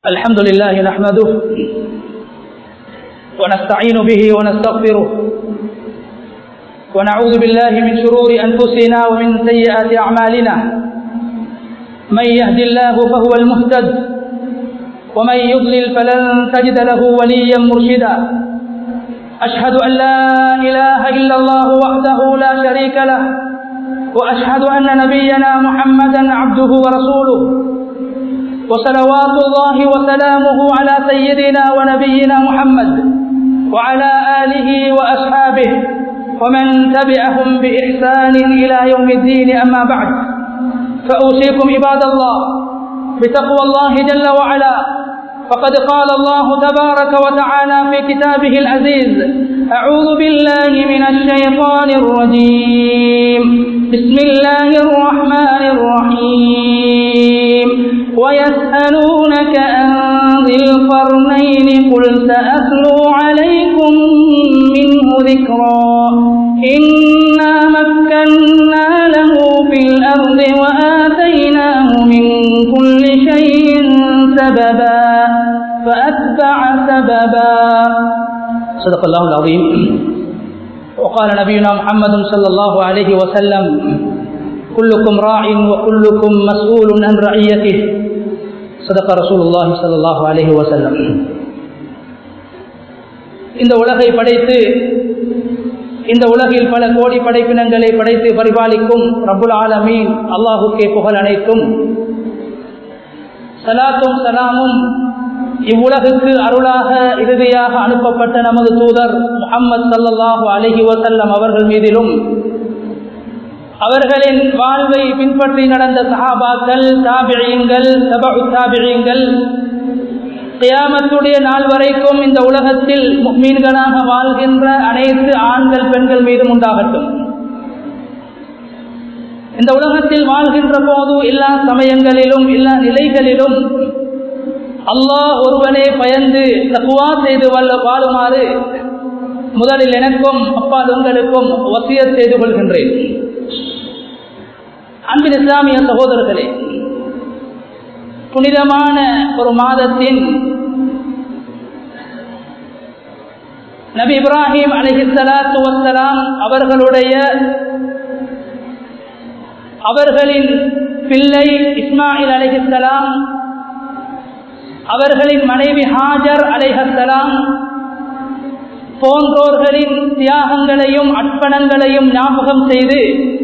الحمد لله نحمده ونستعين به ونستغفره ونعوذ بالله من شرور أنفسنا ومن سيئات أعمالنا من يهد الله فهو المهتد ومن يضلل فلن تجد له وليا مرشدا أشهد أن لا إله إلا الله وحده لا شريك له وأشهد أن نبينا محمدا عبده ورسوله وصلوات الله وسلامه على سيدنا ونبينا محمد وعلى آله وأصحابه ومن تبعهم بإحسان إلى يوم الدين أما بعد فأوصيكم عباد الله بتقوى الله جل وعلا فقد قال الله تبارك وتعالى في كتابه العزيز أعوذ بالله من الشيطان الرجيم بسم الله الرحمن الرحيم ويسألونك عن ذي القرنين قل سأتلو عليكم منه ذكرا إنا مكنا له في الأرض وآتيناه من كل شيء سببا فأتبع سببا صدق الله العظيم وقال نبينا محمد صلى الله عليه وسلم كلكم راع وكلكم مسؤول عن رعيته صدق رسول الله صلى الله عليه وسلم இந்த உலகை படைத்து இந்த உலகில் பல கோடி படைப்பினங்களை படைத்து பரிபாலிக்கும் ரபுல் ஆலமீன் அல்லாஹுக்கே புகழ் அனைத்தும் சலாத்தும் சலாமும் இவ்வுலகுக்கு அருளாக இறுதியாக அனுப்பப்பட்ட நமது தூதர் முகம்மது சல்லாஹு அலஹி வசல்லம் அவர்கள் மீதிலும் அவர்களின் வாழ்வை பின்பற்றி நடந்த சஹாபாக்கள் தாபிழியங்கள் தபு தாபிழியங்கள் கியாமத்துடைய நாள் வரைக்கும் இந்த உலகத்தில் மீன்களாக வாழ்கின்ற அனைத்து ஆண்கள் பெண்கள் மீதும் உண்டாகட்டும் இந்த உலகத்தில் வாழ்கின்ற போது எல்லா சமயங்களிலும் எல்லா நிலைகளிலும் அல்லாஹ் ஒருவனே பயந்து தக்குவா செய்து வல்ல வாழுமாறு முதலில் எனக்கும் அப்பால் உங்களுக்கும் வசிய செய்து கொள்கின்றேன் அன்பின் இஸ்லாமிய சகோதரர்களே புனிதமான ஒரு மாதத்தின் நபி இப்ராஹிம் அலிஹிசலாத்து வசலாம் அவர்களுடைய அவர்களின் பிள்ளை இஸ்மாயில் அலிஹிசலாம் அவர்களின் மனைவி ஹாஜர் அலைஹலாம் போன்றோர்களின் தியாகங்களையும் அர்ப்பணங்களையும் ஞாபகம் செய்து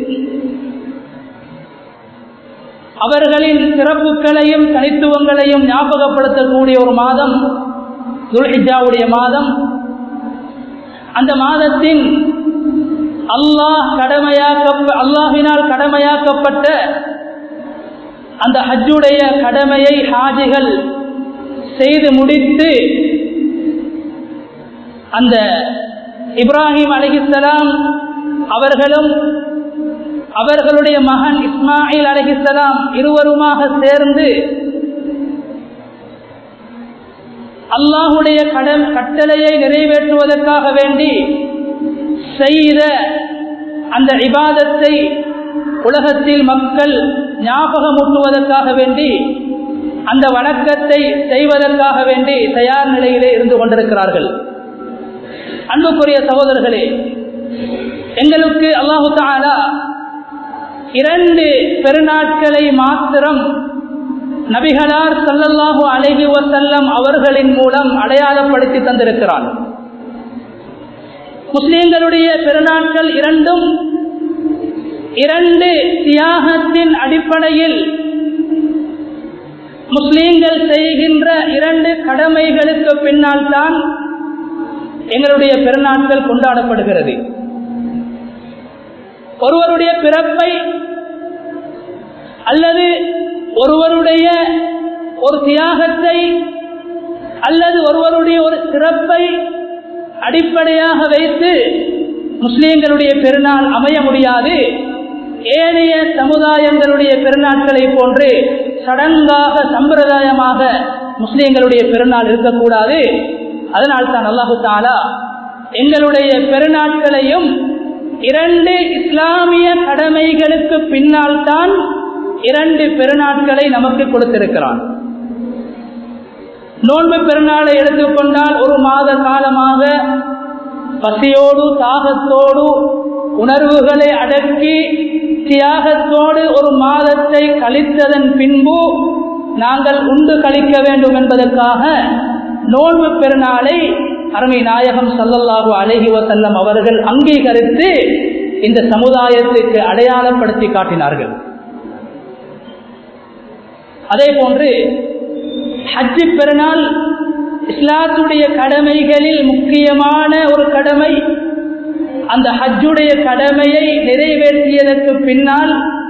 அவர்களின் சிறப்புகளையும் தனித்துவங்களையும் ஞாபகப்படுத்தக்கூடிய ஒரு மாதம் துல்ஹிஜாவுடைய மாதம் அந்த மாதத்தின் அல்லாஹ் கடமையாக்க அல்லாஹினால் கடமையாக்கப்பட்ட அந்த ஹஜ்ஜுடைய கடமையை ஹாஜிகள் செய்து முடித்து அந்த இப்ராஹிம் அலிஹிசலாம் அவர்களும் அவர்களுடைய மகன் இஸ்மாயில் அலிஹிசலாம் இருவருமாக சேர்ந்து அல்லாஹுடைய கடம் கட்டளையை நிறைவேற்றுவதற்காக வேண்டி செய்த அந்த இபாதத்தை உலகத்தில் மக்கள் ஞாபகமூட்டுவதற்காக வேண்டி அந்த வணக்கத்தை செய்வதற்காக வேண்டி தயார் நிலையிலே இருந்து கொண்டிருக்கிறார்கள் அன்புக்குரிய சகோதரர்களே எங்களுக்கு அல்லாஹு தாலா இரண்டு பெருநாட்களை மாத்திரம் நபிகளார் சல்லல்லாஹு அலஹி வசல்லம் அவர்களின் மூலம் அடையாளப்படுத்தி தந்திருக்கிறார் முஸ்லிம்களுடைய பெருநாட்கள் இரண்டும் இரண்டு தியாகத்தின் அடிப்படையில் முஸ்லீம்கள் செய்கின்ற இரண்டு கடமைகளுக்கு பின்னால் தான் எங்களுடைய பெருநாட்கள் கொண்டாடப்படுகிறது ஒருவருடைய பிறப்பை அல்லது ஒருவருடைய ஒரு தியாகத்தை அல்லது ஒருவருடைய ஒரு சிறப்பை அடிப்படையாக வைத்து முஸ்லீம்களுடைய பெருநாள் அமைய முடியாது ஏனைய சமுதாயங்களுடைய பெருநாட்களை போன்று சடங்காக சம்பிரதாயமாக முஸ்லீம்களுடைய பெருநாள் இருக்கக்கூடாது அதனால் தான் அல்லாஹு தாலா எங்களுடைய பெருநாட்களையும் இரண்டு இஸ்லாமிய கடமைகளுக்கு பின்னால் தான் இரண்டு பெருநாட்களை நமக்கு கொடுத்திருக்கிறான் நோன்பு பெருநாளை எடுத்துக்கொண்டால் ஒரு மாத காலமாக பசியோடு தாகத்தோடு உணர்வுகளை அடக்கி தியாகத்தோடு ஒரு மாதத்தை கழித்ததன் பின்பு நாங்கள் உண்டு கழிக்க வேண்டும் என்பதற்காக நோன்பு பெருநாளை அருமை நாயகம் சல்லல்லாஹு அலஹி வசல்லம் அவர்கள் அங்கீகரித்து இந்த சமுதாயத்துக்கு அடையாளப்படுத்தி காட்டினார்கள் அதே போன்று ஹஜ்ஜி பெருநாள் இஸ்லாத்துடைய கடமைகளில் முக்கியமான ஒரு கடமை அந்த ஹஜ்ஜுடைய கடமையை நிறைவேற்றியதற்கு பின்னால்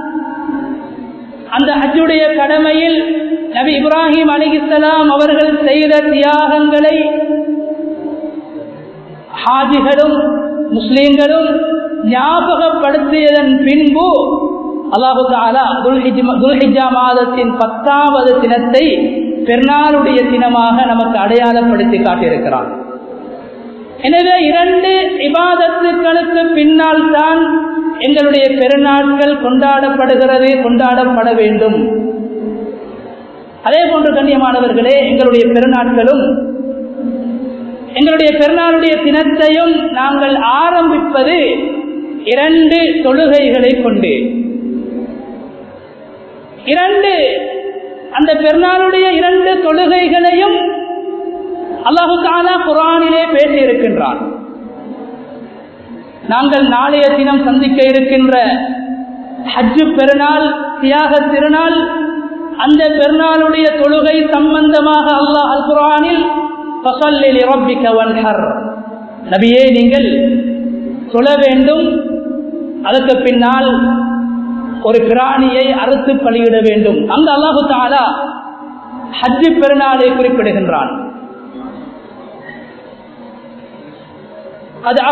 அந்த ஹஜ்ஜுடைய கடமையில் நபி இப்ராஹிம் அலிகிசலாம் அவர்கள் செய்த தியாகங்களை ஹாஜிகளும் முஸ்லீம்களும் ஞாபகப்படுத்தியதன் பின்பு அல்லாஹு தாலா துல்ஹிஜா மாதத்தின் பத்தாவது தினத்தை பெருநாளுடைய தினமாக நமக்கு அடையாளப்படுத்தி காட்டியிருக்கிறான் எனவே இரண்டு இபாதத்துக்களுக்கு பின்னால் தான் எங்களுடைய பெருநாட்கள் கொண்டாடப்படுகிறது கொண்டாடப்பட வேண்டும் அதே போன்று கண்ணியமானவர்களே எங்களுடைய பெருநாட்களும் எங்களுடைய பெருநாளுடைய தினத்தையும் நாங்கள் ஆரம்பிப்பது இரண்டு தொழுகைகளை கொண்டு இரண்டு அந்த பெருநாளுடைய இரண்டு தொழுகைகளையும் அல்லாஹு தாலா குரானிலே பேசி இருக்கின்றான் நாங்கள் நாளைய தினம் சந்திக்க இருக்கின்ற ஹஜ்ஜு பெருநாள் தியாக திருநாள் அந்த பெருநாளுடைய தொழுகை சம்பந்தமாக அல்லாஹ் அல் குரானில் நபியே நீங்கள் தொழ வேண்டும் அதற்கு பின்னால் ஒரு பிராணியை அறுத்து பலியிட வேண்டும் அங்கு அல்லாஹு தாலா ஹஜ்ஜு பெருநாளை குறிப்பிடுகின்றான் அது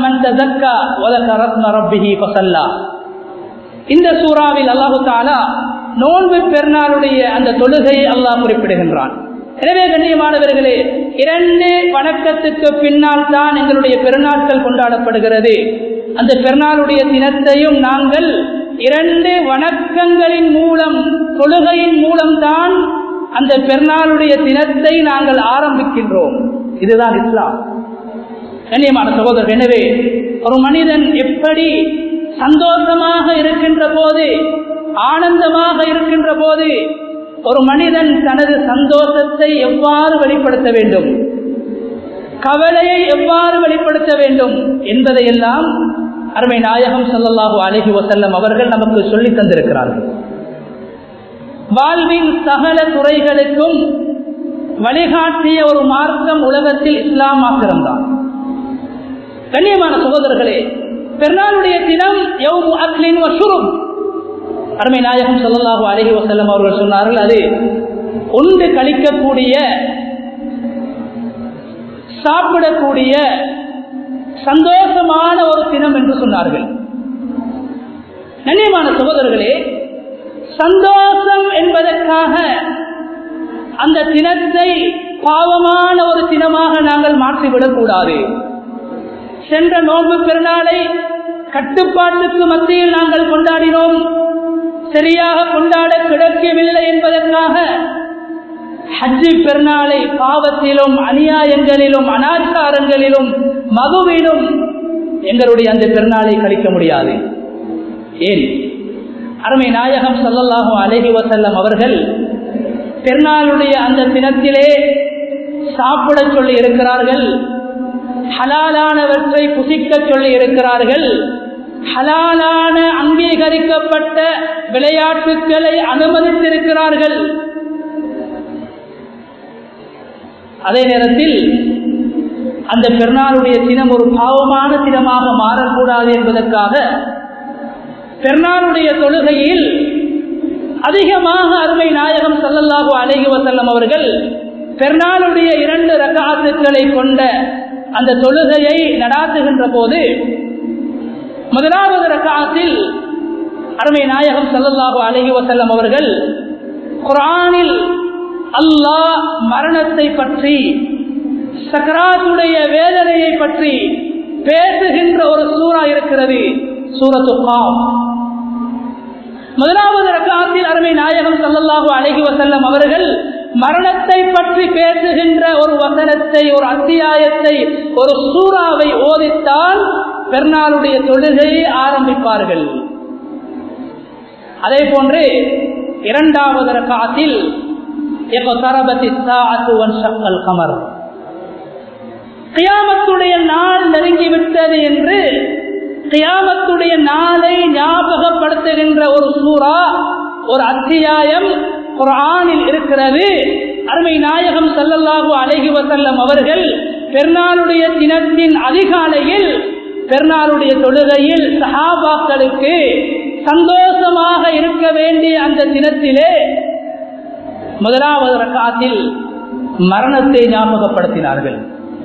இந்த சூறாவில் அல்லாஹு தாலா நோன்பு பெருநாளுடைய அந்த தொழுகையை அல்லாஹ் குறிப்பிடுகின்றான் எனவே கண்ணியமானவர்களே இரண்டு வணக்கத்துக்கு பின்னால் தான் எங்களுடைய பெருநாட்கள் கொண்டாடப்படுகிறது அந்த பெருநாளுடைய தினத்தையும் நாங்கள் இரண்டு வணக்கங்களின் மூலம் தொழுகையின் மூலம்தான் அந்த பெருநாளுடைய தினத்தை நாங்கள் ஆரம்பிக்கின்றோம் இதுதான் இஸ்லாம் கண்ணியமான சகோதரர் எனவே ஒரு மனிதன் எப்படி சந்தோஷமாக இருக்கின்ற போது ஆனந்தமாக இருக்கின்ற போது ஒரு மனிதன் தனது சந்தோஷத்தை எவ்வாறு வெளிப்படுத்த வேண்டும் கவலையை எவ்வாறு வெளிப்படுத்த வேண்டும் என்பதையெல்லாம் அருமை நாயகம் சல்லல்லாஹு அலஹி வசல்லம் அவர்கள் நமக்கு சொல்லி தந்திருக்கிறார்கள் வாழ்வின் சகல துறைகளுக்கும் வழிகாட்டிய ஒரு மார்க்கம் உலகத்தில் இஸ்லாம் மாத்திரம்தான் கண்ணியமான சகோதரர்களே பெருநாளுடைய தினம் யௌமு அக்லின் வசுரும் அருமை நாயகம் சொல்லல்லாஹு அலஹி வசல்லம் அவர்கள் சொன்னார்கள் அது உண்டு கழிக்கக்கூடிய சாப்பிடக்கூடிய சந்தோஷமான ஒரு தினம் என்று சொன்னார்கள் கண்ணியமான சகோதரர்களே சந்தோஷம் என்பதற்காக அந்த தினத்தை பாவமான ஒரு தினமாக நாங்கள் மாற்றிவிடக் கூடாது சென்ற நோன்பு பெருநாளை கட்டுப்பாட்டுக்கு மத்தியில் நாங்கள் கொண்டாடினோம் சரியாக கொண்டாட கிடைக்கவில்லை என்பதற்காக ஹஜ்ஜி பெருநாளை பாவத்திலும் அநியாயங்களிலும் அனாச்சாரங்களிலும் மகுவிலும் எங்களுடைய அந்த பெருநாளை கழிக்க முடியாது ஏன் அருமை நாயகம் சொல்லல்லாஹு அலஹி வசல்லம் அவர்கள் பெருநாளுடைய அந்த தினத்திலே சாப்பிட சொல்லி இருக்கிறார்கள் ஹலாலானவற்றை புசிக்க சொல்லி இருக்கிறார்கள் ஹலாலான அங்கீகரிக்கப்பட்ட விளையாட்டுகளை அனுமதித்திருக்கிறார்கள் அதே நேரத்தில் அந்த பெருநாளுடைய தினம் ஒரு பாவமான தினமாக மாறக்கூடாது என்பதற்காக பெருநாளுடைய தொழுகையில் அதிகமாக அருமை நாயகம் சல்லல்லாஹு அலஹி வசல்லம் அவர்கள் பெருநாளுடைய இரண்டு ரகாத்துக்களை கொண்ட அந்த தொழுகையை நடாத்துகின்ற போது முதலாவது ரகாத்தில் அருமை நாயகம் சல்லல்லாஹு அலஹி வசல்லம் அவர்கள் குரானில் அல்லாஹ் மரணத்தை பற்றி சக்கராத்துடைய வேதனையை பற்றி பேசுகின்ற ஒரு சூறா இருக்கிறது சூரத்து முதலாவது ரக்காத்தில் அருமை நாயகம் சல்லல்லாஹு அழகி வசல்லம் அவர்கள் மரணத்தை பற்றி பேசுகின்ற ஒரு வசனத்தை ஒரு அத்தியாயத்தை ஒரு சூறாவை ஓதித்தால் பெருநாளுடைய தொழுகையை ஆரம்பிப்பார்கள் அதே போன்று இரண்டாவது ரகாத்தில் கமர் கியாமத்துடைய நாள் நெருங்கிவிட்டது என்று கியாமத்துடைய நாளை ஞாபகப்படுத்துகின்ற ஒரு சூறா ஒரு அத்தியாயம் குரானில் இருக்கிறது அருமை நாயகம் சல்லல்லாஹு அழகி வசல்லம் அவர்கள் பெருநாளுடைய தினத்தின் அதிகாலையில் பெருநாளுடைய தொழுகையில் சஹாபாக்களுக்கு சந்தோஷமாக இருக்க வேண்டிய அந்த தினத்திலே முதலாவது ரக்காத்தில் மரணத்தை ஞாபகப்படுத்தினார்கள்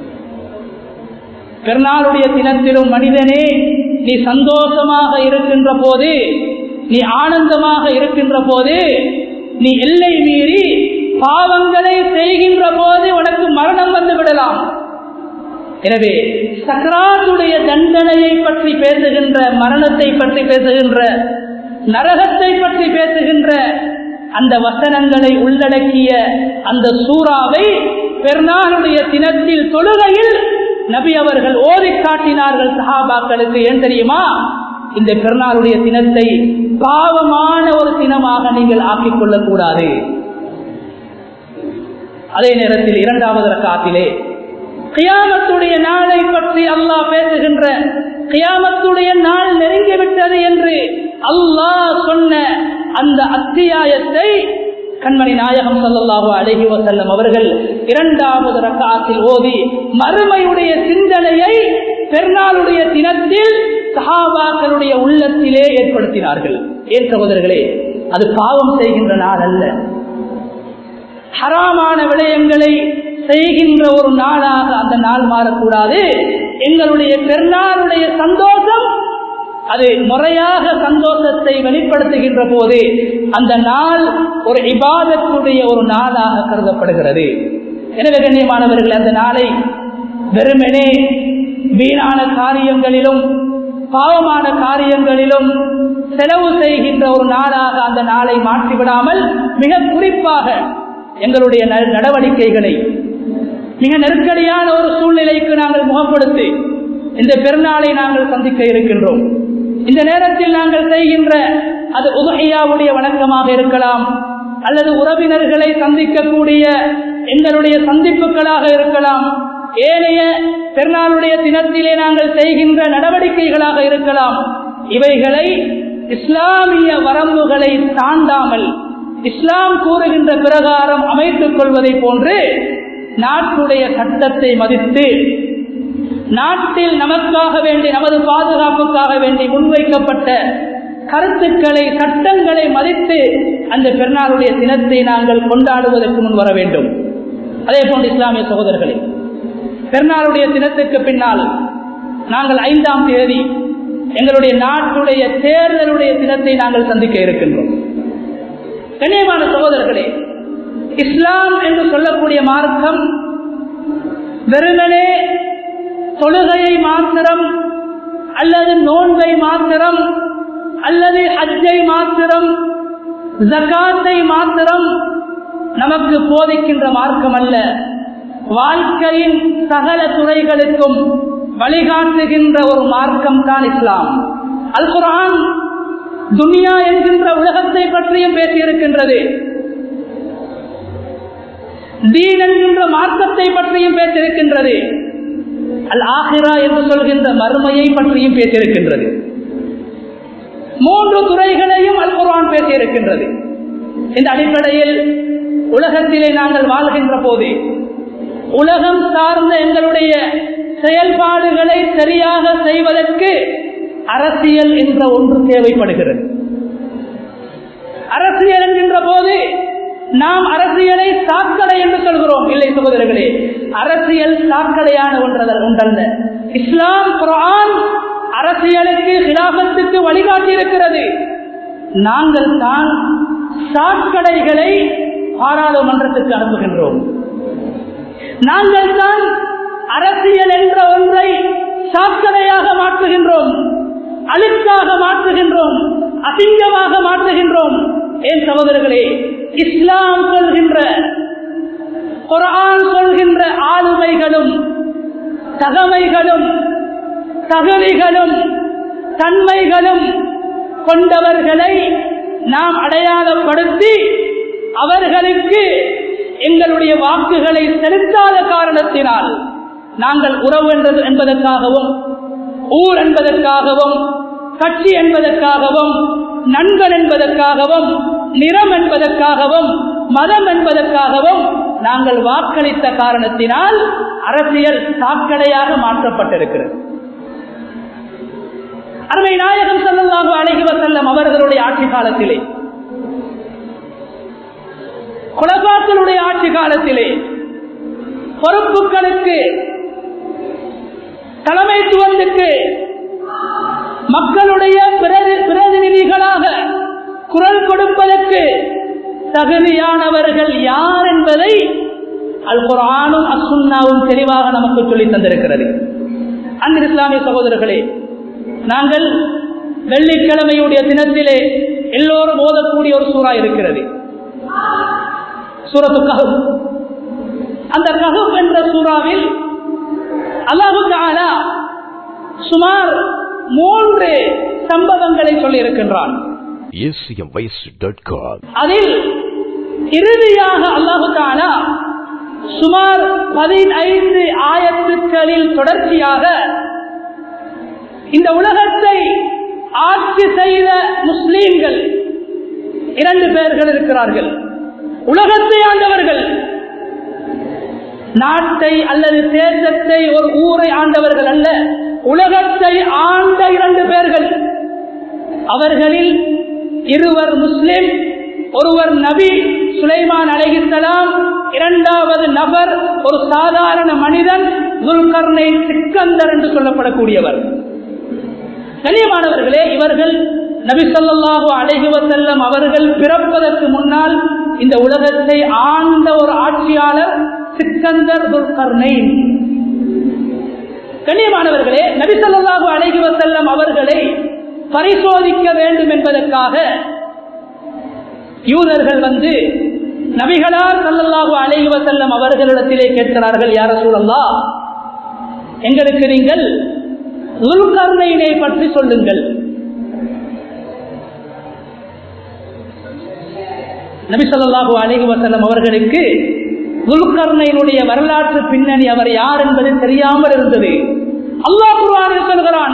பெருநாளுடைய தினத்திலும் மனிதனே நீ சந்தோஷமாக இருக்கின்ற போது நீ ஆனந்தமாக இருக்கின்ற போது நீ எல்லை மீறி பாவங்களை செய்கின்ற போது உனக்கு மரணம் வந்து விடலாம் எனவே சக்கராத்துடைய தண்டனையை பற்றி பேசுகின்ற மரணத்தை பற்றி பேசுகின்ற நரகத்தை பற்றி பேசுகின்ற அந்த வசனங்களை உள்ளடக்கிய அந்த சூறாவை பெருநாளுடைய தினத்தில் தொழுகையில் நபி அவர்கள் ஓதி காட்டினார்கள் சஹாபாக்களுக்கு ஏன் தெரியுமா இந்த பெருநாளுடைய தினத்தை பாவமான ஒரு தினமாக நீங்கள் ஆக்கிக் கொள்ளக்கூடாது அதே நேரத்தில் இரண்டாவது ரக்காத்திலே கியாமத்துடைய நாளை பற்றி அல்லாஹ் பேசுகின்ற கியாமத்துடைய நாள் நெருங்கிவிட்டது என்று அல்லாஹ் சொன்ன அந்த அத்தியாயத்தை கண்மணி நாயகம் சல்லாஹூ அழகி வசல்லம் அவர்கள் இரண்டாவது ரக்காத்தில் ஓதி மறுமையுடைய சிந்தனையை பெருநாளுடைய தினத்தில் சஹாபாக்களுடைய உள்ளத்திலே ஏற்படுத்தினார்கள் ஏன் சகோதரர்களே அது பாவம் செய்கின்ற நாள் அல்ல ஹராமான விடயங்களை செய்கின்ற ஒரு நாளாக அந்த நாள் மாறக்கூடாது எங்களுடைய பெருநாளுடைய சந்தோஷம் அது முறையாக சந்தோஷத்தை வெளிப்படுத்துகின்ற போது அந்த நாள் ஒரு இபாதத்துடைய ஒரு நாளாக கருதப்படுகிறது எனவே கண்ணியமானவர்கள் அந்த நாளை வெறுமனே வீணான காரியங்களிலும் பாவமான காரியங்களிலும் செலவு செய்கின்ற ஒரு நாளாக அந்த நாளை மாற்றிவிடாமல் மிக குறிப்பாக எங்களுடைய நடவடிக்கைகளை மிக நெருக்கடியான ஒரு சூழ்நிலைக்கு நாங்கள் முகம் கொடுத்து இந்த பெருநாளை நாங்கள் சந்திக்க இருக்கின்றோம் இந்த நேரத்தில் நாங்கள் செய்கின்ற அது உதகையாவுடைய வணக்கமாக இருக்கலாம் அல்லது உறவினர்களை சந்திக்கக்கூடிய எங்களுடைய சந்திப்புகளாக இருக்கலாம் ஏனைய பெருநாளுடைய தினத்திலே நாங்கள் செய்கின்ற நடவடிக்கைகளாக இருக்கலாம் இவைகளை இஸ்லாமிய வரம்புகளை தாண்டாமல் இஸ்லாம் கூறுகின்ற பிரகாரம் அமைத்துக் கொள்வதை போன்று நாட்டுடைய சட்டத்தை மதித்து நாட்டில் நமக்காக வேண்டி நமது பாதுகாப்புக்காக வேண்டி முன்வைக்கப்பட்ட கருத்துக்களை சட்டங்களை மதித்து அந்த பெருநாளுடைய தினத்தை நாங்கள் கொண்டாடுவதற்கு முன் வர வேண்டும் அதே போன்று இஸ்லாமிய சகோதரர்களே பெருநாளுடைய தினத்துக்கு பின்னால் நாங்கள் ஐந்தாம் தேதி எங்களுடைய நாட்டுடைய தேர்தலுடைய தினத்தை நாங்கள் சந்திக்க இருக்கின்றோம் கண்ணியமான சகோதரர்களே இஸ்லாம் என்று சொல்லக்கூடிய மார்க்கம் வெறுமனே தொழுகையை மாத்திரம் அல்லது நோன்பை மாத்திரம் அல்லது ஹஜ்ஜை மாத்திரம் ஜக்காத்தை மாத்திரம் நமக்கு போதிக்கின்ற மார்க்கம் அல்ல வாழ்க்கையின் சகல துறைகளுக்கும் வழிகாட்டுகின்ற ஒரு மார்க்கம் தான் இஸ்லாம் அல் குரான் துனியா என்கின்ற உலகத்தை பற்றியும் பேசியிருக்கின்றது தீன் என்கின்ற மார்க்கத்தை பற்றியும் பேசியிருக்கின்றது அல் ஆஹிரா என்று சொல்கின்ற மறுமையை பற்றியும் பேசியிருக்கின்றது மூன்று துறைகளையும் அல் குர்ஆன் பேசியிருக்கின்றது இந்த அடிப்படையில் உலகத்திலே நாங்கள் வாழ்கின்ற போது உலகம் சார்ந்த எங்களுடைய செயல்பாடுகளை சரியாக செய்வதற்கு அரசியல் என்ற ஒன்று தேவைப்படுகிறது அரசியல் என்கின்ற போது நாம் அரசியலை சாக்கடை என்று சொல்கிறோம் இல்லை சகோதரர்களே அரசியல் சாக்கடையான ஒன்றதல் ஒன்றல்ல இஸ்லாம் குரான் அரசியலுக்கு கிலாபத்துக்கு வழிகாட்டி இருக்கிறது நாங்கள் தான் சாக்கடைகளை பாராளுமன்றத்துக்கு அனுப்புகின்றோம் நாங்கள் தான் அரசியல் என்ற ஒன்றை சாக்கடையாக மாற்றுகின்றோம் அழுக்காக மாற்றுகின்றோம் அசிங்கமாக மாற்றுகின்றோம் ஏன் சகோதரர்களே இஸ்லாம் சொல்கின்ற குரான் சொல்கின்ற ஆளுமைகளும் தகமைகளும் தகுதிகளும் தன்மைகளும் கொண்டவர்களை நாம் அடையாளப்படுத்தி அவர்களுக்கு எங்களுடைய வாக்குகளை செலுத்தாத காரணத்தினால் நாங்கள் உறவு என்றது என்பதற்காகவும் ஊர் என்பதற்காகவும் கட்சி என்பதற்காகவும் நண்பன் என்பதற்காகவும் நிறம் என்பதற்காகவும் மதம் என்பதற்காகவும் நாங்கள் வாக்களித்த காரணத்தினால் அரசியல் சாக்கடையாக மாற்றப்பட்டிருக்கிறது அருமை நாயகம் செல்லல்லாக அழகி வசல்லம் அவர்களுடைய ஆட்சி காலத்திலே குலபாக்களுடைய ஆட்சி காலத்திலே பொறுப்புகளுக்கு தலைமைத்துவத்துக்கு மக்களுடைய பிரதிநிதிகளாக குரல் கொடுப்பதற்கு தகுதியானவர்கள் யார் என்பதை அல் குரானும் அசுன்னாவும் தெளிவாக நமக்கு சொல்லி தந்திருக்கிறது அன்பு இஸ்லாமிய சகோதரர்களே நாங்கள் வெள்ளிக்கிழமையுடைய தினத்திலே எல்லோரும் ஓதக்கூடிய ஒரு சூறா இருக்கிறது சூரத்து கஹப் அந்த கஹப் என்ற சூறாவில் அல்லாஹு தாலா சுமார் மூன்று சம்பவங்களை சொல்லி இருக்கின்றான் அதில் இறுதியாக அல்லாஹு தாலா சுமார் பதினைந்து ஆயத்துக்களில் தொடர்ச்சியாக இந்த உலகத்தை ஆட்சி செய்த முஸ்லீம்கள் இரண்டு பேர்கள் இருக்கிறார்கள் உலகத்தை ஆண்டவர்கள் நாட்டை அல்லது தேசத்தை ஒரு ஊரை ஆண்டவர்கள் அல்ல உலகத்தை ஆண்ட இரண்டு பேர்கள் அவர்களில் இருவர் முஸ்லிம் ஒருவர் நபி சுலைமான் அலைகிசலாம் இரண்டாவது நபர் ஒரு சாதாரண மனிதன் துல்கர்னை சிக்கந்தர் என்று சொல்லப்படக்கூடியவர் கண்ணியமானவர்களே இவர்கள் நபி சொல்லாஹு அழகிவசல்லம் அவர்கள் பிறப்பதற்கு முன்னால் இந்த உலகத்தை ஆண்ட ஒரு ஆட்சியாளர் சிக்கந்தர் துல்கர்னை கண்ணியமானவர்களே நபி சொல்லாஹு அழகிவசல்லம் அவர்களை பரிசோதிக்க வேண்டும் என்பதற்காக யூதர்கள் வந்து நபிகளார் சல்லல்லாஹு அலைஹி வசல்லம் அவர்களிடத்திலே கேட்கிறார்கள் யார சூழல்லா எங்களுக்கு நீங்கள் உள்கருணையினை பற்றி சொல்லுங்கள் நபி சொல்லாஹு அலைஹி வசல்லம் அவர்களுக்கு துல்கர்ணையினுடைய வரலாற்று பின்னணி அவர் யார் என்பது தெரியாமல் இருந்தது அல்லாஹ் குர்ஆனில் சொல்கிறான்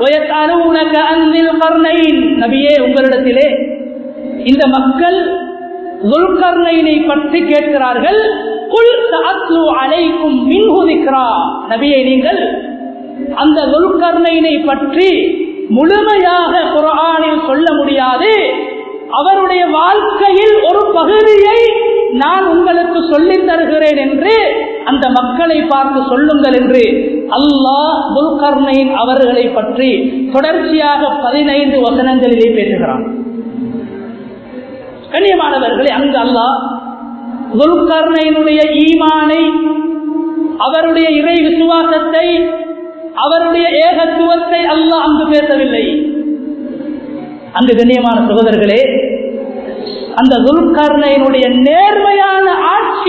நபியே உங்களிடத்திலே இந்த மக்கள் துல்கர்ணையினை பற்றி கேட்கிறார்கள் அலைக்கும் மின்ஹுதிக்ரா நபியை நீங்கள் அந்த துல்கர்ணையினை பற்றி முழுமையாக குரானில் சொல்ல முடியாது அவருடைய வாழ்க்கையில் ஒரு பகுதியை நான் உங்களுக்கு சொல்லித் தருகிறேன் என்று அந்த மக்களை பார்த்து சொல்லுங்கள் என்று அல்லாஹ் துல்கர்ணையின் அவர்களை பற்றி தொடர்ச்சியாக பதினைந்து வசனங்களிலே பேசுகிறான் கண்ணியமானவர்களே அங்கு அல்லாஹ் துல்கர்ணையினுடைய ஈமானை அவருடைய இறை விசுவாசத்தை அவருடைய ஏகத்துவத்தை அல்லாஹ் அங்கு பேசவில்லை அங்கு கண்ணியமான சகோதரர்களே அந்த துல்கர்ணையினுடைய நேர்மையான ஆட்சி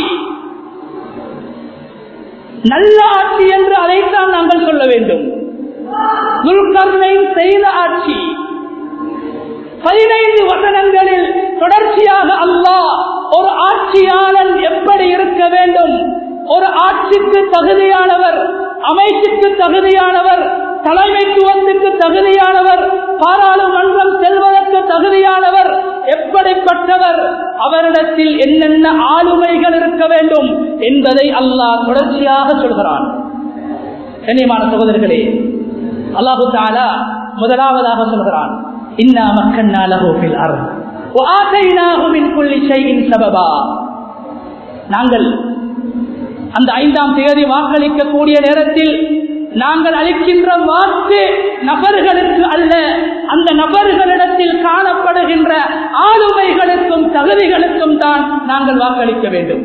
நல்ல ஆட்சி என்று அதைத்தான் நாங்கள் சொல்ல வேண்டும் துல்கர்ணை செய்த ஆட்சி பதினைந்து வசனங்களில் தொடர்ச்சியாக அல்லாஹ் ஒரு ஆட்சியாளன் எப்படி இருக்க வேண்டும் ஒரு ஆட்சிக்கு தகுதியானவர் அமைச்சுக்கு தகுதியானவர் தலைமைத்துவத்துக்கு தகுதியானவர் பாராளுமன்றம் செல்வதற்கு தகுதியானவர் எப்படிப்பட்டவர் அவரிடத்தில் என்னென்ன ஆளுமைகள் இருக்க வேண்டும் என்பதை அல்லாஹ் தொடர்ச்சியாக சொல்கிறான் கண்ணியமான சகோதரர்களே அல்லாஹு தாலா முதலாவதாக சொல்கிறான் இன்னா மக்கன்னா லஹூஃபில் அர்த் وآتيناه من كل شيء سببا நாங்கள் அந்த ஐந்தாம் தேதி வாக்களிக்கக்கூடிய நேரத்தில் நாங்கள் அளிக்கின்ற வாக்கு நபர்களுக்கு அல்ல அந்த நபர்களிடத்தில் காணப்படுகின்ற ஆளுமைகளுக்கும் தகுதிகளுக்கும் தான் நாங்கள் வாக்களிக்க வேண்டும்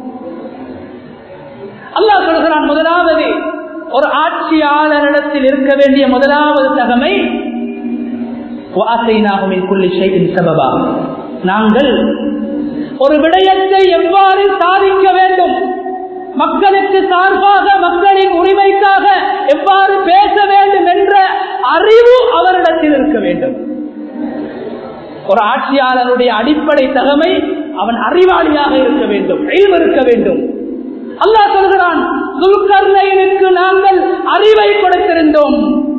அல்லாஹ் சொல்கிறான் முதலாவது ஒரு ஆட்சியாளரிடத்தில் இருக்க வேண்டிய முதலாவது தகமை நாங்கள் ஒரு விடயத்தை எவ்வாறு சாதிக்க வேண்டும் மக்களுக்கு சார்பாக மக்களின் உரிமைக்காக எவ்வாறு பேச வேண்டும் என்ற அறிவு அவரிடத்தில் இருக்க வேண்டும் ஒரு ஆட்சியாளருடைய அடிப்படை தகமை அவன் அறிவாளியாக இருக்க வேண்டும் அறிவு இருக்க வேண்டும் அல்லாஹ் சொல்கிறான் துல்கர்ணைனுக்கு நாங்கள் அறிவை கொடுத்திருந்தோம்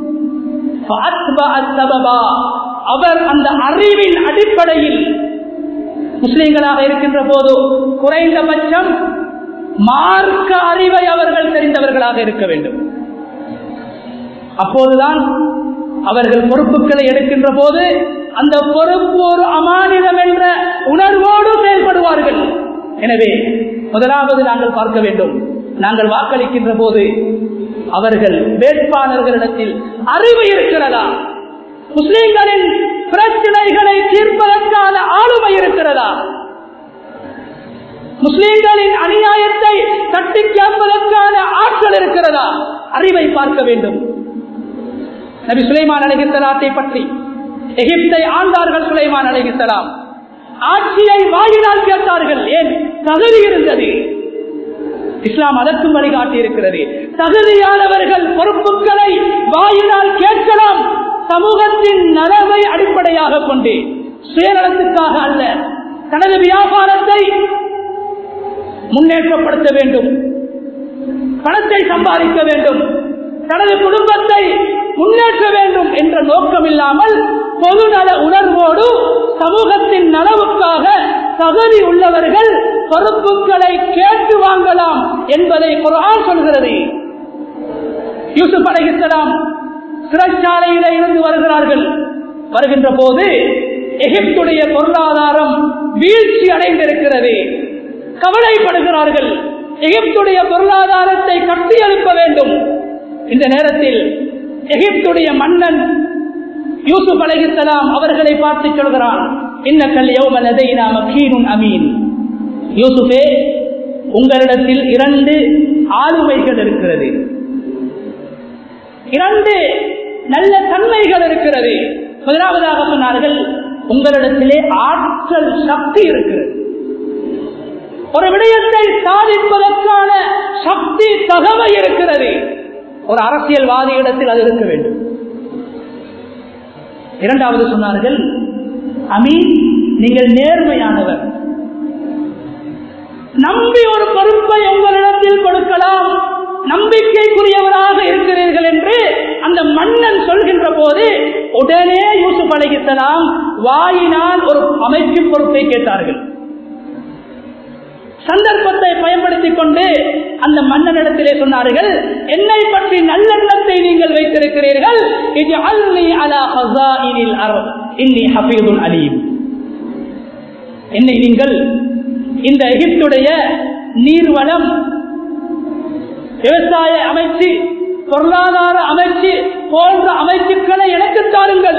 அவர் அந்த அறிவின் அடிப்படையில் முஸ்லிம்களாக இருக்கின்ற போது குறைந்தபட்சம் மார்க்க அறிவை அவர்கள் தெரிந்தவர்களாக இருக்க வேண்டும் அப்போதுதான் அவர்கள் பொறுப்புகளை எடுக்கின்ற போது அந்த பொறுப்பு ஒரு அமானிதம் என்ற உணர்வோடு செயல்படுவார்கள் எனவே முதலாவது நாங்கள் பார்க்க வேண்டும் நாங்கள் வாக்களிக்கின்ற போது அவர்கள் வேட்பாளர்களிடத்தில் அறிவு இருக்கிறதா முஸ்லிம்களின் பிரச்சனைகளை தீர்ப்பதற்கான ஆளுமை இருக்கிறதா முஸ்லிம்களின் அநியாயத்தை தட்டி கேட்பதற்கான ஆற்றல் இருக்கிறதா அறிவை பார்க்க வேண்டும் நபி சுலைமான் அழகித்தலாத்தை பற்றி எகிப்தை ஆண்டார்கள் சுலைமான் அழகித்தலாம் ஆட்சியை வாயினால் கேட்டார்கள் ஏன் தகுதி இருந்தது இஸ்லாம் அதற்கும் வழிகாட்டி இருக்கிறது தகுதியானவர்கள் பொறுப்புகளை வாயினால் கேட்கலாம் சமூகத்தின் நலவை அடிப்படையாக கொண்டு சுயநலத்துக்காக அல்ல தனது வியாபாரத்தை முன்னேற்றப்படுத்த வேண்டும் பணத்தை சம்பாதிக்க வேண்டும் தனது குடும்பத்தை முன்னேற்ற வேண்டும் என்ற நோக்கம் இல்லாமல் பொதுநல உணர்வோடு சமூகத்தின் நலவுக்காக தகுதி உள்ளவர்கள் பொறுப்புகளை கேட்டு வாங்கலாம் என்பதை குரான் சொல்கிறது யூசுப் அலைஹிஸ்ஸலாம் சிறைச்சாலையில இருந்து வருகிறார்கள் வருகின்ற போது எகிப்துடைய பொருளாதாரம் வீழ்ச்சி அடைந்திருக்கிறது கவலைப்படுகிறார்கள் எகிப்துடைய பொருளாதாரத்தை கட்டி எழுப்ப வேண்டும் இந்த நேரத்தில் எகிப்துடைய மன்னன் யூசுப் அலைஹிஸ்ஸலாம் அவர்களை பார்த்து சொல்கிறான் இன்னக்கல் யௌமனதை நாம கீனும் அமீன் யூசுஃபே உங்களிடத்தில் இரண்டு ஆளுமைகள் இருக்கிறது இரண்டு நல்ல தன்மைகள் இருக்கிறது முதலாவதாக சொன்னார்கள் உங்களிடத்திலே ஆற்றல் சக்தி இருக்கிறது ஒரு விடயத்தை சாதிப்பதற்கான சக்தி தகவை இருக்கிறது ஒரு அரசியல்வாதியிடத்தில் அது இருக்க வேண்டும் இரண்டாவது சொன்னார்கள் அமீன் நீங்கள் நேர்மையானவர் நம்பி ஒரு பொறுப்பை உங்களிடத்தில் கொடுக்கலாம் நம்பிக்கைக்குரியவராக இருக்கிறீர்கள் என்று அந்த மன்னன் சொல்கின்ற போது உடனே யூசுப் அலைகித்தலாம் வாயினால் ஒரு அமைச்சு பொறுப்பை கேட்டார்கள் சந்தர்ப்பத்தை பயன்படுத்திக் கொண்டு அந்த மன்னனிடத்திலே சொன்னார்கள் என்னை பற்றி நல்லெண்ணத்தை நீங்கள் வைத்திருக்கிறீர்கள் இது அல்னி அலா ஹசாயினில் அரப் இன்னி ஹபீதுல் அலீம் என்னை நீங்கள் இந்த எகிப்துடைய நீர்வளம் விவசாய அமைச்சு பொருளாதார அமைச்சு போன்ற அமைச்சுக்களை எனக்கு தாருங்கள்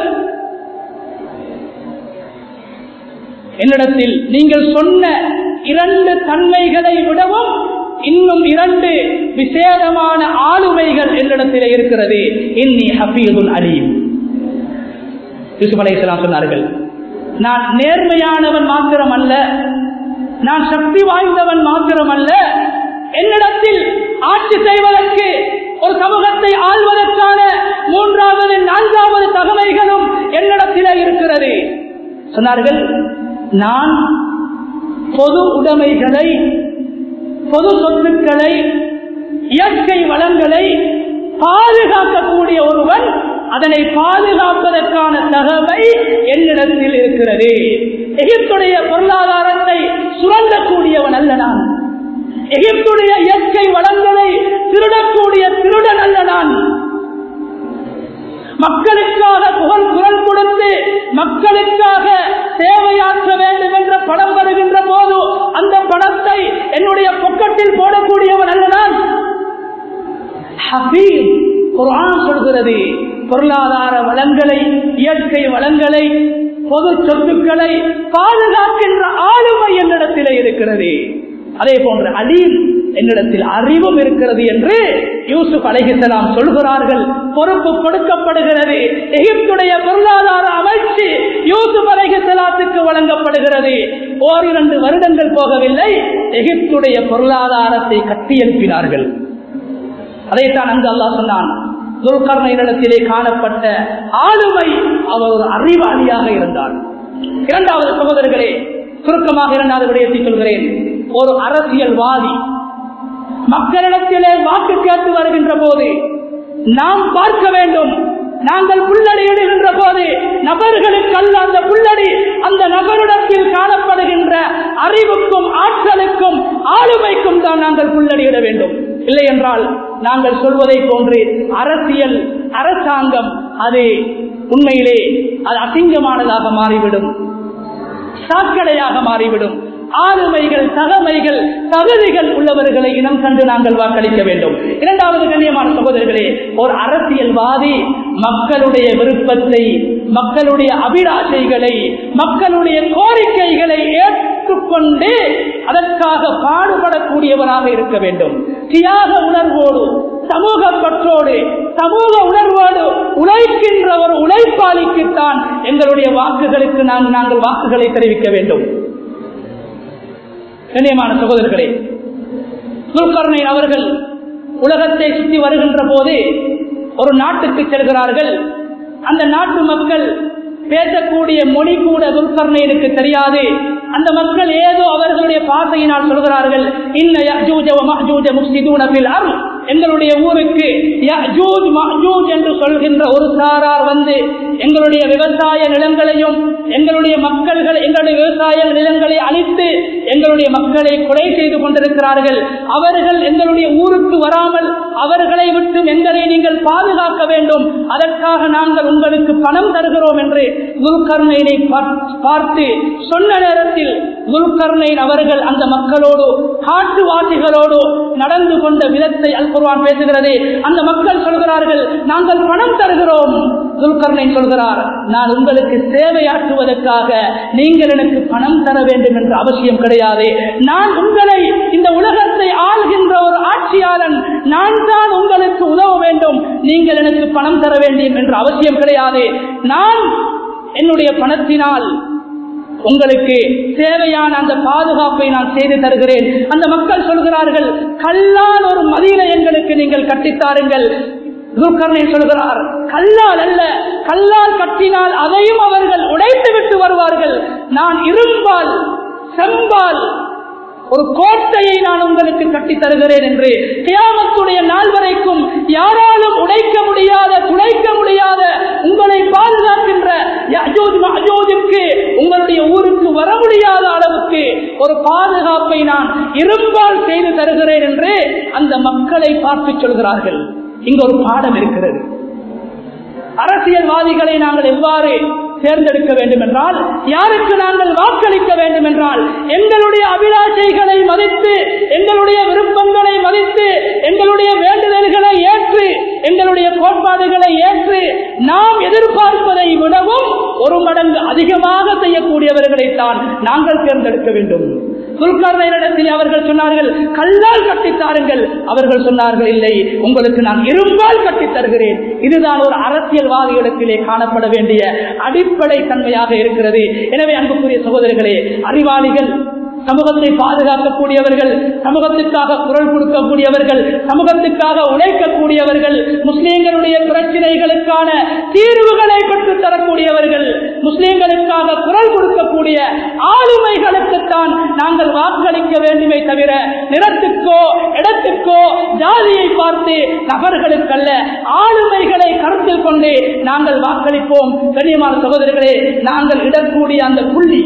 என்னிடத்தில் நீங்கள் சொன்ன இரண்டு தன்மைகளை விடவும் இன்னும் இரண்டு விசேடமான ஆளுமைகள் என்னிடத்தில் இருக்கிறது இன்னி ஹபீதுல் அலீம் யூசுப் அலைஹிஸ்ஸலாம் சொன்னார்கள் நான் நேர்மையானவன் மாத்திரம் அல்ல நான் சக்தி வாய்ந்தவன் மாத்திரம் அல்ல என்னிடத்தில் ஆட்சி செய்வதற்கு ஒரு சமூகத்தை ஆள்வதற்கான மூன்றாவது நான்காவது தகமைகளும் என்னிடத்திலே இருக்கிறது சொன்னார்கள் நான் பொது உடைமைகளை பொது சொத்துக்களை இயற்கை வளங்களை பாதுகாக்கக்கூடிய ஒருவன் அதனை பாதுகாப்பதற்கான தகவை என்னிடத்தில் இருக்கிறது எகிப்துடைய பொருளாதாரத்தை சுரண்டக்கூடியவன் அல்ல நான் எகிப்துடைய இயற்கை வளங்களை திருடக்கூடிய திருடன் அல்ல நான் மக்களுக்காக புகழ் குரல் கொடுத்து மக்களுக்காக சேவையாற்ற வேண்டும் என்ற படம் வருகின்ற போது அந்த படத்தை என்னுடைய பொக்கத்தில் போடக்கூடியவன் அல்ல நான் ஹபீப் குர்ஆன் சொல்கிறது பொருளாதார வளங்களை இயற்கை வளங்களை பொது சொத்துக்களை பாதுகாக்கின்ற ஆளுமை என்னிடத்திலே இருக்கிறது அதே போன்ற அலீம் என்னிடத்தில் அறிவும் இருக்கிறது என்று யூசுப் அலைஹிசலாம் சொல்கிறார்கள் பொறுப்பு கொடுக்கப்படுகிறது எகிப்துடைய பொருளாதார அமைச்சு யூசுப் அலைஹிசலாத்துக்கு வழங்கப்படுகிறது ஓரிரண்டு வருடங்கள் போகவில்லை எகிப்துடைய பொருளாதாரத்தை கட்டியெழுப்பினார்கள் அதைத்தான் அங்கு அல்லாஹ் சொன்னான் துல்கர்ணிடத்திலே காணப்பட்ட ஆளுமை அவர் ஒரு அறிவாளியாக இருந்தார் இரண்டாவது சகோதரர்களே சுருக்கமாக இரண்டாவது விடயத்தை சொல்கிறேன் ஒரு அரசியல்வாதி மக்களிடத்திலே வாக்கு கேட்டு வருகின்ற போது நாம் பார்க்க வேண்டும் நாங்கள் புள்ளடி இடுகின்ற போது நபர்களுக்கு அல்ல அந்த புள்ளடி அந்த நபரிடத்தில் காணப்படுகின்ற அறிவுக்கும் ஆற்றலுக்கும் ஆளுமைக்கும் தான் நாங்கள் புள்ளடியிட வேண்டும் இல்லை என்றால் நாங்கள் சொல்வதை போன்று அரசியல் அரசாங்கம் அது உண்மையிலே அது அசிங்கமானதாக மாறிவிடும் சாக்கடையாக மாறிவிடும் ஆளுமைகள் தகமைகள் தகுதிகள் உள்ளவர்களை இனம் கண்டு நாங்கள் வாக்களிக்க வேண்டும் இரண்டாவது கண்ணியமான சகோதரர்களே ஒரு அரசியல்வாதி மக்களுடைய விருப்பத்தை மக்களுடைய அபிலாஷைகளை மக்களுடைய கோரிக்கைகளை ஏற்றுக்கொண்டு அதற்காக பாடுபடக்கூடியவராக இருக்க வேண்டும் தியாக உணர்வோடு சமூக பற்றோடு சமூக உணர்வோடு உழைக்கின்ற ஒரு உழைப்பாளிக்குத்தான் எங்களுடைய வாக்குகளுக்கு நாம் நாங்கள் வாக்குகளை தெரிவிக்க வேண்டும் கண்ணியமான சகோதரர்களே துல்கர்ணை அவர்கள் உலகத்தை சுற்றி வருகின்ற போது ஒரு நாட்டுக்கு செல்கிறார்கள் அந்த நாட்டு மக்கள் பேசக்கூடிய மொழி கூட துல்கர்ணையனுக்கு தெரியாது அந்த மக்கள் ஏதோ அவர்களுடைய பாசையினால் சொல்கிறார்கள் எங்களுடைய ஊருக்கு என்று சொல்கின்ற ஒரு சாரார் வந்து எங்களுடைய விவசாய நிலங்களையும் எங்களுடைய மக்கள்கள் எங்களுடைய விவசாய நிலங்களை அழித்து எங்களுடைய மக்களை கொலை செய்து கொண்டிருக்கிறார்கள் அவர்கள் எங்களுடைய ஊருக்கு வராமல் அவர்களை விட்டு எங்களை நீங்கள் பாதுகாக்க வேண்டும் அதற்காக நாங்கள் உங்களுக்கு பணம் தருகிறோம் என்று குல்கர்ணையை பார்த்து சொன்ன நேரத்தில் குல்கர்ணைன் அவர்கள் அந்த மக்களோடு காட்டுவாசிகளோடு நடந்து கொண்ட விதத்தை அல் குர்வான் பேசுகிறது அந்த மக்கள் சொல்கிறார்கள் நாங்கள் பணம் தருகிறோம் துல்கர்ணை சொல்கிறார் நான் உங்களுக்கு சேவையாற்றுவதற்காக நீங்கள் எனக்கு பணம் தர வேண்டும் என்ற அவசியம் கிடையாது நான் உங்களை இந்த உலகத்தை ஆள்கின்ற ஒரு ஆட்சியாளன் நான் தான் உங்களுக்கு உதவ வேண்டும் நீங்கள் எனக்கு பணம் தர வேண்டும் என்ற அவசியம் கிடையாது நான் என்னுடைய பணத்தினால் உங்களுக்கு தேவையான அந்த பாதுகாப்பை நான் செய்து தருகிறேன் அந்த மக்கள் சொல்கிறார்கள் கல்லால் ஒரு மதியில எங்களுக்கு நீங்கள் கட்டித்தாருங்கள் துல்கர்ணை சொல்கிறார் கல்லால் அல்ல கல்லால் கட்டினால் அதையும் அவர்கள் உடைத்து விட்டு வருவார்கள் நான் இரும்பால் செம்பால் ஒரு கோட்டையை நான் உங்களுக்கு கட்டி தருகிறேன் என்று கியாமத்துடைய நாள் வரைக்கும் யாராலும் உடைக்க முடியாத துளைக்க முடியாத உங்களை பாதுகாக்கின்ற அஜோதிக்கு உங்களுடைய ஊருக்கு வர முடியாத அளவுக்கு ஒரு பாதுகாப்பை நான் இரும்பால் செய்து தருகிறேன் என்று அந்த மக்களை பார்த்து சொல்கிறார்கள் இங்கு ஒரு பாடம் இருக்கிறது அரசியல்வாதிகளை நாங்கள் எவ்வாறு தேர்ந்தெடுக்க வேண்டும் என்றால் யாருக்கு நாங்கள் வாக்களிக்க வேண்டும் என்றால் எங்களுடைய அபிலாஷைகளை மதித்து எங்களுடைய விருப்பங்களை மதித்து எங்களுடைய வேண்டுதல்களை ஏற்று எங்களுடைய கோட்பாடுகளை ஏற்று நாம் எதிர்பார்ப்பதை விடவும் ஒரு மடங்கு அதிகமாக செய்யக்கூடியவர்களைத்தான் நாங்கள் தேர்ந்தெடுக்க வேண்டும் துல்கர்ணிடத்தில் அவர்கள் சொன்னார்கள் கல்லால் கட்டித்தாருங்கள் அவர்கள் சொன்னார்கள் இல்லை உங்களுக்கு நான் இரும்பால் கட்டித் தருகிறேன் இதுதான் ஒரு அரசியல்வாதியிடத்திலே காணப்பட வேண்டிய அடிப்படை தன்மையாக இருக்கிறது எனவே அன்புக்குரிய சகோதரர்களே அறிவாளிகள் சமூகத்தை பாதுகாக்கக்கூடியவர்கள் சமூகத்துக்காக குரல் கொடுக்கக்கூடியவர்கள் சமூகத்துக்காக உழைக்கக்கூடியவர்கள் முஸ்லீம்களுடைய பிரச்சனைகளுக்கான தீர்வுகளை பெற்றுத் தரக்கூடியவர்கள் முஸ்லீம்களுக்காக குரல் கொடுக்கக்கூடிய ஆளுமைகளுக்குத்தான் நாங்கள் வாக்களிக்க வேண்டுமே தவிர நிறத்துக்கோ இடத்துக்கோ ஜாதியை பார்த்து நபர்களுக்கல்ல ஆளுமைகளை கருத்தில் கொண்டு நாங்கள் வாக்களிப்போம் கண்ணியமான சகோதரர்களே நாங்கள் இடக்கூடிய அந்த புள்ளி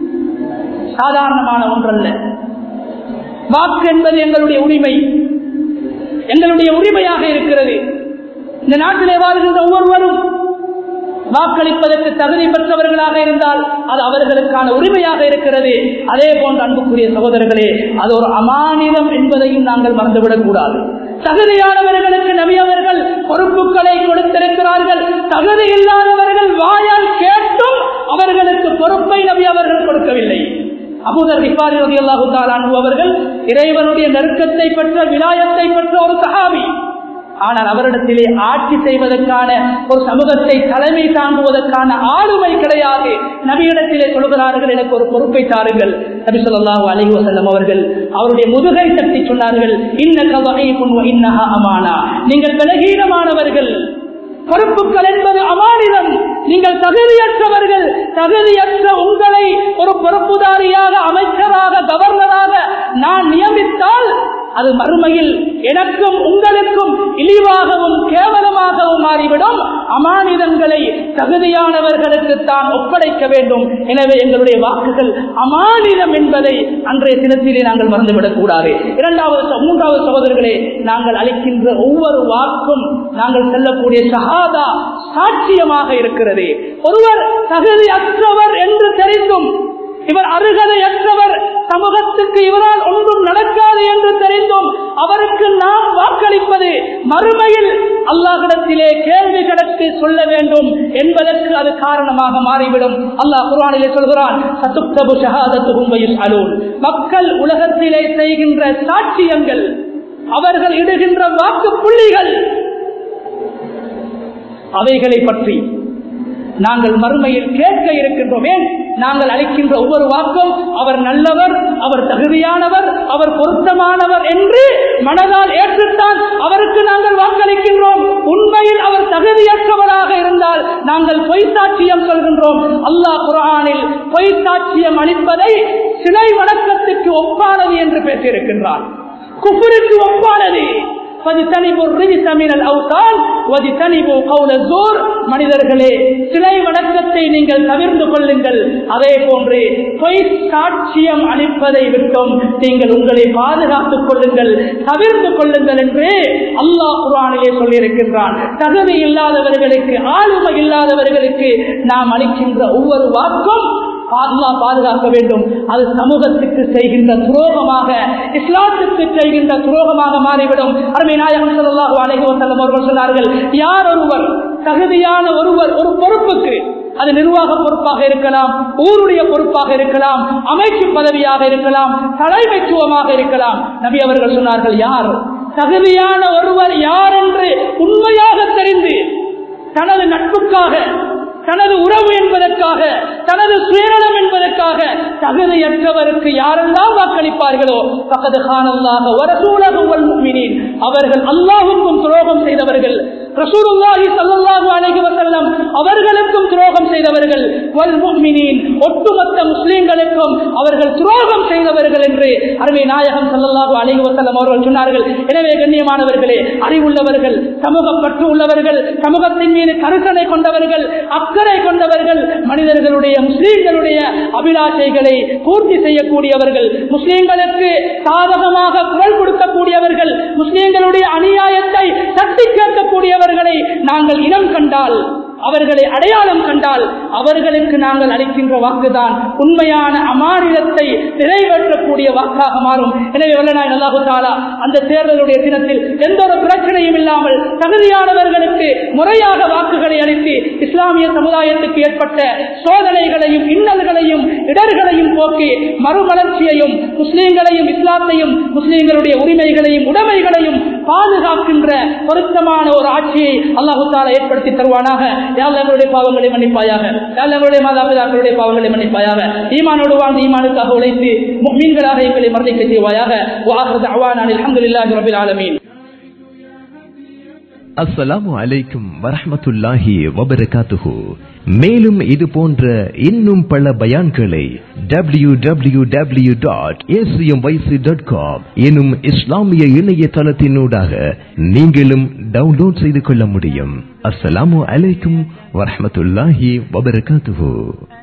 சாதாரணமான ஒன்றல்ல வாக்கு என்பது எங்களுடைய உரிமை எங்களுடைய உரிமையாக இருக்கிறது இந்த நாட்டிலே வாழ்கின்ற ஒவ்வொருவரும் வாக்களிப்பதற்கு தகுதி பெற்றவர்களாக இருந்தால் அது அவர்களுக்கான உரிமையாக இருக்கிறது அதே போன்ற அன்புக்குரிய சகோதரர்களே அது ஒரு அமானிதம் என்பதையும் நாங்கள் மறந்துவிடக் கூடாது தகுதியானவர்களுக்கு நபியவர்கள் பொறுப்புகளை கொடுத்திருக்கிறார்கள் தகுதி இல்லாதவர்கள் வாயால் கேட்டும் அவர்களுக்கு பொறுப்பை நபி அவர்கள் கொடுக்கவில்லை அபூதர் ரிஃபாரி ரலியல்லாஹு தஆலா அன்ஹு அவர்கள் இறைவனுடைய நெருக்கத்தை பெற்ற விலாயத்தை பெற்ற ஒரு சஹாபி ஆனால் அவரிடத்திலே ஆட்சி செய்வதற்கான ஒரு சமூகத்தை தலைமை தாங்குவதற்கான ஆளுமை கிடையாது நபியிடத்திலே சொல்கிறார்கள் எனக்கு ஒரு பொறுப்பை தாருங்கள் நபி சொல்லாஹு அலைஹி வஸல்லம் அவர்கள் அவருடைய முதுகை தட்டி சொன்னார்கள் இன்னக வகைப்புன் வ இன்னஹா அமானா நீங்கள் பலகீனமானவர்கள் பொறுப்புகள் என்பது அமானிதம் நீங்கள் தகுதியற்றவர்கள் தகுதியற்ற உங்களை ஒரு பொறுப்புதாரியாக அமைச்சராக கவர்னராக நான் நியமித்தால் அது மறுமையில் எனக்கும் உங்களுக்கும் இழிவாகவும் கேவலமாகவும் மாறிவிடும் அமானிதங்களை தகுதியானவர்களுக்கு தான் ஒப்படைக்க வேண்டும் எனவே எங்களுடைய வாக்குகள் அமானிதம் என்பதை அன்றைய தினத்திலே நாங்கள் மறந்துவிடக் கூடாது இரண்டாவது மூன்றாவது சகோதரர்களே நாங்கள் அளிக்கின்ற ஒவ்வொரு வாக்கும் நாங்கள் செல்லக்கூடிய சகாதா சாட்சியமாக இருக்கிறது ஒருவர் தகுதியற்றவர் என்று தெரிந்தும் இவர் அருகதையற்றவர் சமூகத்துக்கு இவரால் ஒன்றும் நடக்காது என்று தெரிந்தும் அவருக்கு நாம் வாக்களிப்பது மறுமையில் அல்லாஹிடத்திலே கேள்வி கிடக்கு சொல்ல வேண்டும் என்பதற்கு அது காரணமாக மாறிவிடும் அல்லாஹ் குரானிலே சொல்கிறான் சத்துக்தபு ஷஹாதத்துகும் அலூன் மக்கள் உலகத்திலே செய்கின்ற சாட்சியங்கள் அவர்கள் இடுகின்ற வாக்கு புள்ளிகள் அவைகளை பற்றி நாங்கள் மறுமையில் கேட்க இருக்கின்றோம் ஏன் நாங்கள் அளிக்கின்ற ஒவ்வொரு வாக்கும் அவர் நல்லவர் அவர் தகுதியானவர் அவர் பொருத்தமானவர் என்று மனதால் ஏற்றுத்தான் அவருக்கு நாங்கள் வாக்களிக்கின்றோம் உண்மையில் அவர் தகுதியற்றவராக இருந்தால் நாங்கள் பொய் சாட்சியம் சொல்கின்றோம் அல்லாஹ் குரானில் பொய் சாட்சியம் அளிப்பதை சிலை வணக்கத்துக்கு ஒப்பானது என்று பேசியிருக்கின்றார் குஃபுருக்கு ஒப்பானது மனிதர்களே சிலை வணக்கத்தை நீங்கள் தவிர்த்து கொள்ளுங்கள் அதே போன்று பொய் சாட்சியம் அளிப்பதை விட்டும் நீங்கள் உங்களை பாதுகாத்துக் கொள்ளுங்கள் தவிர்த்து கொள்ளுங்கள் என்று அல்லாஹ் குரானிலே சொல்லியிருக்கின்றான் தகுதி இல்லாதவர்களுக்கு ஆளுமை இல்லாதவர்களுக்கு நாம் அளிக்கின்ற ஒவ்வொரு வாக்கும் அல்லா பாதுகாக்க வேண்டும் அது சமூகத்துக்கு செய்கின்ற துரோகமாக இஸ்லாத்துக்கு செய்கின்ற துரோகமாக மாறிவிடும் அருமை நாயகம் சொல்லலாக அழகி வசல்லம் அவர்கள் சொன்னார்கள் யார் ஒருவர் தகுதியான ஒருவர் ஒரு பொறுப்புக்கு அது நிர்வாக பொறுப்பாக இருக்கலாம் ஊருடைய பொறுப்பாக இருக்கலாம் அமைச்சு பதவியாக இருக்கலாம் தலைமைத்துவமாக இருக்கலாம் நபி அவர்கள் சொன்னார்கள் யார் தகுதியான ஒருவர் யார் என்று உண்மையாக தெரிந்து தனது நட்புக்காக தனது உறவு என்பதற்காக தனது சுயநலம் என்பதற்காக தகுதியற்றவருக்கு யாரெல்லாம் வாக்களிப்பார்களோ பக்கத்து காணல்லாக அவர்கள் அல்லாஹுக்கும் துரோகம் செய்தவர்கள் ரசூலுல்லாஹி ஸல்லல்லாஹு அலைஹி வஸல்லம் அவர்களுக்கும் துரோகம் செய்தவர்கள் வல் முஃமினீன் ஒட்டுமொத்த முஸ்லிம்களுக்கும் அவர்கள் துரோகம் செய்தவர்கள் என்று அருமை நாயகம் ஸல்லல்லாஹு அலைஹி வஸல்லம் அவர்கள் சொன்னார்கள் எனவே கண்ணியமானவர்களே அறிவுள்ளவர்கள் சமூக பற்று உள்ளவர்கள் சமூகத்தின் மீது கருத்தனை கொண்டவர்கள் அக்கறை கொண்டவர்கள் மனிதர்களுடைய முஸ்லிம்களுடைய அபிலாஷைகளை பூர்த்தி செய்யக்கூடியவர்கள் முஸ்லிம்களுக்கு சாதகமாக குரல் கொடுக்கக்கூடியவர்கள் முஸ்லிம்களுடைய அநியாயத்தை தட்டி கேட்கக்கூடியவர்களை நாங்கள் இனம் கண்டால் அவர்களை அடையாளம் கண்டால் அவர்களுக்கு நாங்கள் அளிக்கின்ற வாக்குதான் உண்மையான அமானிதத்தை நிறைவேற்றக்கூடிய வாக்காக மாறும் எனவே வல்லநாய் அல்லாஹு தாலா அந்த தேர்தலுடைய தினத்தில் எந்த ஒரு பிரச்சனையும் இல்லாமல் தகுதியானவர்களுக்கு முறையாக வாக்குகளை அளித்து இஸ்லாமிய சமுதாயத்துக்கு ஏற்பட்ட சோதனைகளையும் இன்னல்களையும் இடர்களையும் போக்கி மறுமலர்ச்சியையும் முஸ்லீம்களையும் இஸ்லாத்தையும் முஸ்லீம்களுடைய உரிமைகளையும் உடைமைகளையும் பாதுகாக்கின்ற பொருத்தமான ஒரு ஆட்சியை அல்லாஹு தாலா ஏற்படுத்தி தருவானாக யாழ் எங்களுடைய பாவங்களை மன்னிப்பாயாக யாழ் எங்களுடைய மாதாபிதாக்களுடைய பாவங்களை மன்னிப்பாயாக ஈமானோடு வாழ்ந்து ஈமானுக்காக உழைத்து மீன்களாக எங்களை மரணிக்க செய்வாயாக வாஹத் அவான் அல்ஹம்துலில்லாஹி ரபில் ஆலமீன் அஸ்ஸலாமு அலைக்கும் வரஹ்மத்துல்லாஹி வபரகாத்துஹு மேலும் இது போன்ற இன்னும் பல பயான்களை W W W dot dot com எனும் இஸ்லாமிய இணையதளத்தினூடாக நீங்களும் டவுன்லோட் செய்து கொள்ள முடியும் அஸ்ஸலாமு அலைக்கும் வரஹ்மத்துல்லாஹி வபரகாத்துஹு